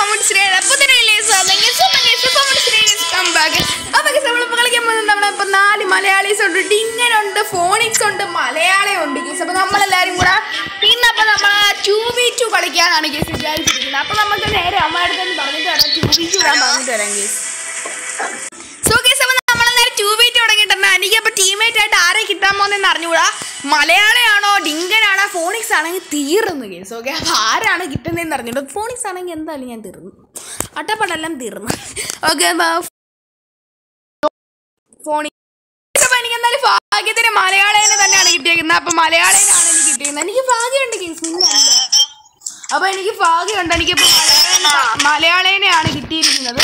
ഫമൗണ്ട് ശ്രീയുടെ പുതിയ സ്വാഗതം ഫമൗണ്ട് ശ്രീയുടെ കമ്പാക്ക് അപ്പൊ നമ്മളിപ്പോൾ കളിക്കാൻ പോകുന്നത് നമ്മുടെ ഇപ്പൊ നാല് മലയാളീസ് ഉണ്ട് ഡിങ്ങനുണ്ട് ഫോണിക്സ് ഉണ്ട് മലയാളം ഉണ്ട് ഗീസ് അപ്പൊ നമ്മളെല്ലാരും കൂടെ ഇന്നപ്പോ നമ്മൾ ടു ബി ടു കളിക്കാനാണ് ഗീസ് വിചാരിച്ചിരിക്കുന്നത് അപ്പൊ നമുക്ക് നേരെ അമ്മ അടുത്തൊന്ന് പറഞ്ഞിട്ട് വരാം ടു ബി ടു ഇടാൻ പറഞ്ഞിട്ട് വരാം ഗീസ് സോ ഗൈസ് അപ്പോൾ നമ്മളെന്നാലും ടു ബീറ്റ് തുടങ്ങിയിട്ടുണ്ട് എനിക്ക് അപ്പോൾ ടീമേറ്റ് ആയിട്ട് ആരെ കിട്ടാൻ പോകുന്നതെന്ന് അറിഞ്ഞുകൂടാ മലയാളയാണോ ഡിങ്കനാണോ ഫോണിക്സ് ആണെങ്കിൽ തീർന്നു ഗൈസ് ഓക്കെ അപ്പോൾ ആരാണ് കിട്ടുന്നതെന്ന് അറിഞ്ഞൂടാ ഫോണിക്സ് ആണെങ്കിൽ എന്തായാലും ഞാൻ തീർന്നു അട്ടപ്പടെല്ലാം തീർന്നു ഓക്കെ ഫോണിക്സ് അപ്പോൾ എനിക്ക് എന്തായാലും ഭാഗ്യത്തിന് മലയാളേനെ തന്നെയാണ് കിട്ടിയിരിക്കുന്നത് അപ്പോൾ മലയാളേനാണ് എനിക്ക് കിട്ടിയിരിക്കുന്നത് എനിക്ക് ഭാഗ്യമുണ്ട് ഗൈസ് പിന്നെ അപ്പോൾ എനിക്ക് ഭാഗ്യമുണ്ട് എനിക്കിപ്പോൾ മലയാളേനെ മലയാളേനെയാണ് കിട്ടിയിരിക്കുന്നത്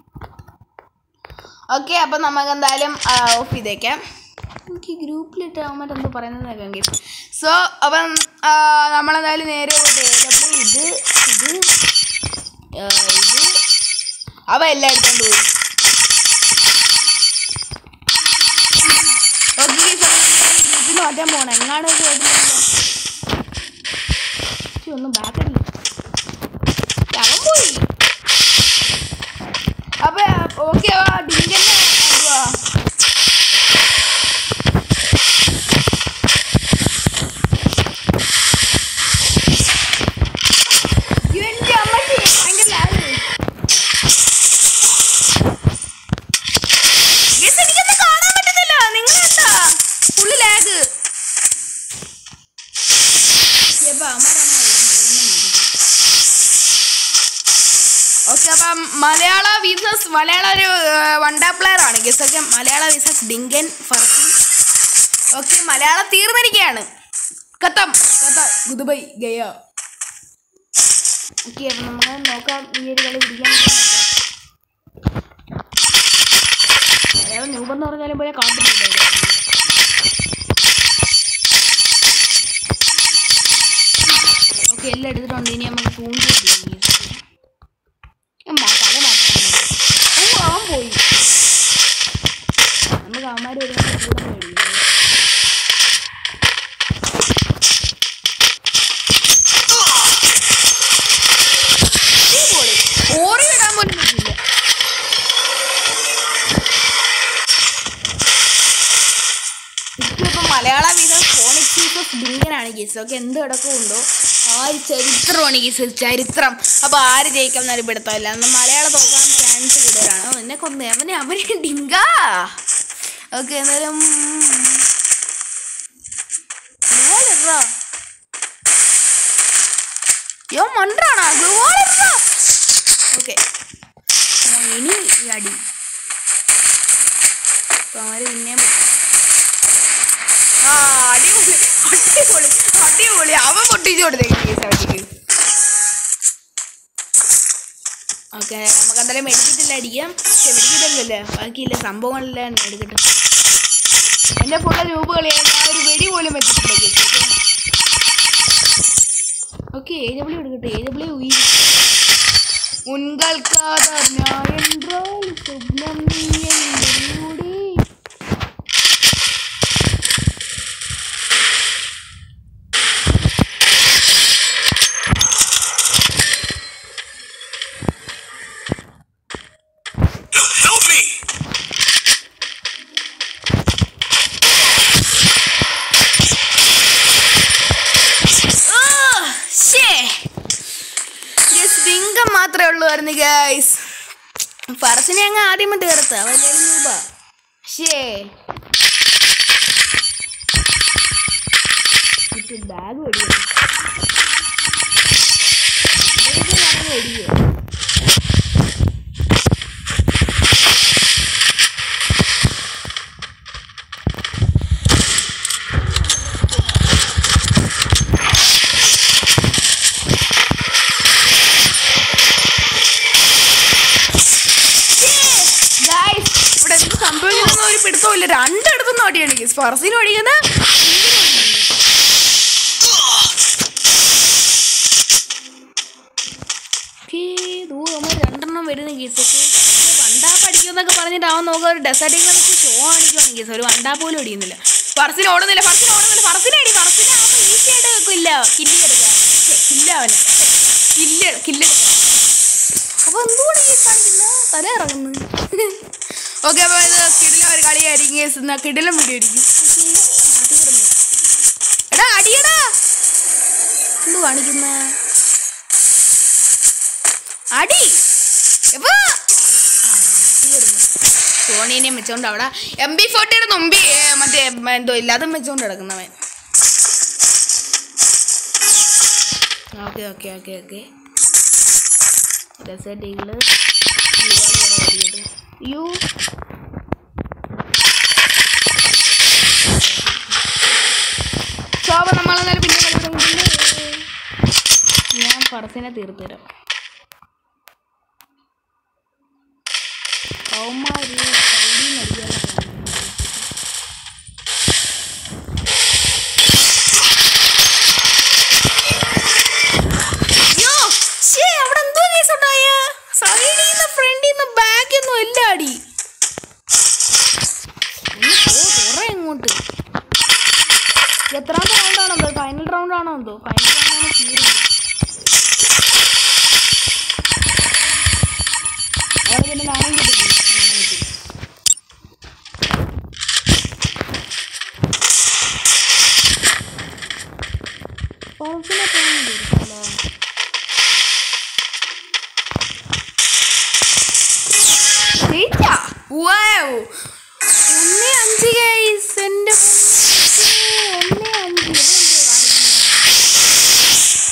ഓക്കെ അപ്പം നമുക്ക് എന്തായാലും ഓഫ് ചെയ്തേക്കാം എനിക്ക് ഗ്രൂപ്പിലിട്ട് മറ്റെന്തോ എന്തോ പറയുന്നത് കേൾക്കാം ഗീസ് സോ അപ്പം ആ, നമ്മളെന്തായാലും നേരെ പോയിട്ട് ഏതപ്പോൾ ഇത് ഇത് ആ, ഇത് അവ എല്ലാം എടുത്തോണ്ട് പോയി ഓക്കെ ഗ്രൂപ്പിൽ മാറ്റാൻ പോകണം എങ്ങാണ് ഒന്നും ബാക്കല്ല അവൻ പോയി അപ്പൊ ഓക്കെ ഡിങ്കന്നെ എന്തുവാ എന്റെ അമ്മച്ചി ഭയങ്കര lag. Guys, എനിക്കൊന്നും കാണാൻ പറ്റുന്നില്ല നിങ്ങളെന്താ ഫുള്ള് ലാഗ് ഓക്കെ അപ്പം മലയാള വിസസ് മലയാള ഒരു വൺ ഡേ പ്ലെയർ ആണ് ഗസ് ഒക്കെ മലയാള വിസസ് ഡിങ്കൻ ഫർസി ഓക്കെ മലയാളം തീർന്നിരിക്കുകയാണ് കത്തം കത്ത ഗുദുബൈ ഗയ ഓക്കെ അപ്പം നമ്മൾ നോക്കാം ഈ ഒരു കളി പിടിക്കാൻ മലയാളം ന്യൂബെന്ന് പറഞ്ഞാലും പോലെ കാണുന്നുണ്ട് ഓക്കെ എല്ലാം എടുത്തിട്ടുണ്ട് ഇനി നമുക്ക് സൂം ചെയ്ത് തല മാറ്റാൻ ഓ അവൻ പോയി നമുക്ക് അവന്മാർ വരുമ്പോൾ കൂടെ മേടിക്കും ഓറി ഇടാൻ പോലും പറ്റില്ല ഇപ്പം മലയാള വീതം ഫോണിക് ഫീസസ് ഡിങ്കനാണ് ഗീസ് ഒക്കെ എന്ത് കിടക്കുമുണ്ടോ ആര് ചരിത്രമാണ് ഗീസ് ചരിത്രം അപ്പോൾ ആര് ജയിക്കാം എന്നൊരു പിടുത്തമില്ല അന്ന് മലയാളം തോക്കാൻ ചാൻസ് കൂടുതലാണ് ഓ, എന്നെ കൊന്ന് അവനെ അവന് ഡിങ്ക ഓക്കെ എന്നാലും ഗോളിട്രാ. യോ മണ്ടാണോ ഓക്കെ ഇനി ഈ അടി അപ്പോൾ അവര് പിന്നെയും പൊട്ടും. ആ അടിപൊളി അടിപൊളി അടിപൊളി അവൻ പൊട്ടിച്ചു കൊടുത്തേക്ക് അവർക്ക് ഓക്കെ നമുക്ക് എന്തായാലും മെഡിക്കറ്റില്ല അടിക്കാം പക്ഷെ മെഡിക്കറ്റല്ലേ ബാക്കിയില്ല സംഭവങ്ങളെല്ലാം എടുക്കട്ടെ എൻ്റെ ഫുള്ള രൂപ കളിയാണ് ഞാൻ ഒരു വെടി പോലും വെച്ചിട്ടില്ല ഓക്കെ എ ഡബ്ല്യു എടുക്കട്ടെ എ ഡബ്ല്യു ഉയർ ഉൻകൾക്കാതറിഞ്ഞാൽ സ്വപ്നം നീ എന്നിലൂടെ Help me! ഡിങ്കം മാത്രമേ ഉള്ളൂ ഗൈസ് ഫറസിനെ അങ്ങ് ആദ്യമേ തീർത്ത് വലിയ രൂപ ഷേ ബാഗ് മേടിക്കും മേടിക്കോ ഗൈസ് ഇവിടെ എന്ത് സംഭവിക്കുന്ന ഒരു പിടുത്തമില്ല രണ്ടിടത്തുനിന്ന് ഓടിയാണ് ഗൈസ് ഫറസിന് ഓടിക്കുന്നത് രണ്ടെണ്ണം വരുന്ന കേസൊക്കെ വണ്ടാപ്പ് അടിക്കുമെന്നൊക്കെ പറഞ്ഞിട്ട് അവൻ നോക്കുക ഒരു ഡെസേർട്ടിൽ വെച്ച് ഷോ കാണിക്കുവാണ് കേസ് ഒരു വണ്ടാപ്പ് പോലും അടിയുന്നില്ല ഫറസിന് ഓടുന്നില്ല ഫറസിന് ഓടുന്നില്ല ഫറസിനെ അടി ഫറസിനെ ആവുമ്പോൾ ഈസി ആയിട്ട് വെക്കില്ല കില്ലി എടുക്കാൻ ഇല്ല അവന് കില്ല് കില്ലെടുക്കാം എന്തുകൊണ്ട് ഈ കാണിക്കുന്നത് തല ഇറങ്ങുന്നു ഓക്കെ അപ്പോൾ ഇത് കിടിലം ഒരു കളിയായിരിക്കും guys. എന്നാ കിടിലം വീഡിയോ ആയിരിക്കും എടാ അടിയടാ എന്ത് കാണിക്കുന്ന അടി എപ്പോ സോണീനെ വെച്ചോണ്ട് അവിടെ എം ബി ഫോർട്ടിയുടെ മുമ്പി ഏ, മറ്റേ ഉം, എന്തോ ഇല്ലാതെ വെച്ചോണ്ട് കിടക്കുന്നവൻ okay okay okay okay desert eagle യു ശോഭ നമ്മളെന്നാലും പിന്നെ കളി തുടങ്ങിയിട്ടുണ്ട് ഞാൻ പറത്തിനെ തീർത്തു തരാം അവന്മാര് കൈയിൽ നടിക്കാനാണ് അയ്യോ ശ്ശേ, അവിടെ എന്തോ കേസ് ഉണ്ടായ സൈഡിൽ നിന്ന് ഫ്രണ്ടിൽ നിന്ന് ബാക്കിൽ നിന്നും എല്ലാം അടി ഒന്ന് പോ, കുറെ അങ്ങോട്ട് എത്രാമത്തെ റൗണ്ട് ആണോ എന്തോ ഫൈനൽ റൗണ്ട് ആണോ എന്തോ ഫൈനൽ റൗണ്ട് ആണ് തീരുന്നത് അവിടെ പിന്നെ നാണം കിട്ടി നാണം കിട്ടി പൗസിനെ പോകാൻ തീർച്ചല്ലോ ജയിച്ചാ വൗ ഒന്നേ അഞ്ച് ഗൈസ് എൻ്റെ പൊന്നേ, ഒന്നേ അഞ്ച് ഇതെന്തുവാ കാണിക്കുന്നത്?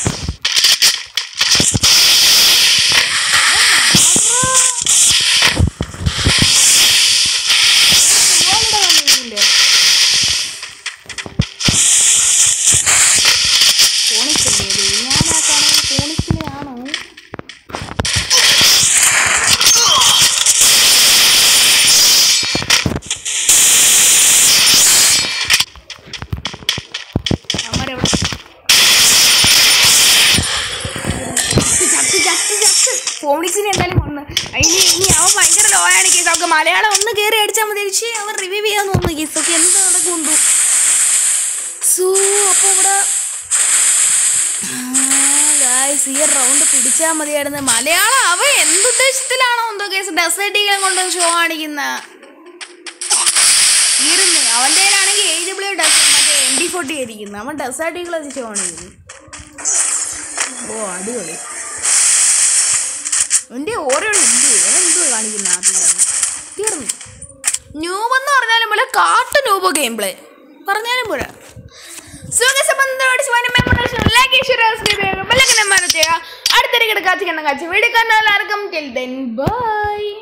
ഇതുപോലെടാ വന്നിരിക്കുന്നുണ്ട്. ഫോണിക്കല്ലേ ഇത്? ഞാനാ കാണുന്നത് ഫോണിക്കിലാണോ അവന്മാരെവിടെ ചത്ത് ചത്ത് ചത്ത് ഫോണിക്സിന് എന്തായാലും വന്ന് അതിന് ഇനി അവൻ ഭയങ്കര ലോ ആണ് കേസ് അവർക്ക് മലയാളം ഒന്ന് കയറി അടിച്ചാൽ മതി പക്ഷേ അവൻ റിവ്യൂ ചെയ്യാൻ തോന്നുന്നു കേസ് ഒക്കെ എന്ത് നടക്കുന്നുണ്ടു സോ അപ്പോൾ ഇവിടെ ഗായ്സ് ഈ റൗണ്ട് പിടിച്ചാൽ മതിയായിരുന്നു മലയാളം അവൻ എന്തുദ്ദേശത്തിലാണോ എന്തോ കേസ് ഡെസേർട്ടികളെ കൊണ്ട് ഷോ കാണിക്കുന്ന ഇരുന്ന് അവൻ്റെ കയ്യിലാണെങ്കിൽ എ ഡബ്ല്യു ഡസ് മറ്റേ എം ഡി ഫോർട്ടി ആയിരിക്കുന്നു അവൻ ഡെസേർട്ടികളെ ഷോ കാണിക്കുന്നു ഓ അടിപൊളി എൻ്റെ ഓരോ ഉണ്ട് എന്തോ കാണിക്കുന്ന ആദ്യം തീർന്നു ന്യൂബ് എന്ന് പറഞ്ഞാലും പോലെ കാട്ടു ന്യൂബ് ഗെയിം പ്ലേ പറഞ്ഞാലും പോരാ അടുത്തൊരു കിടക്കാച്ച് കണ്ണ കാച്ച് വീട് കാണാൻ എല്ലാവർക്കും ബൈ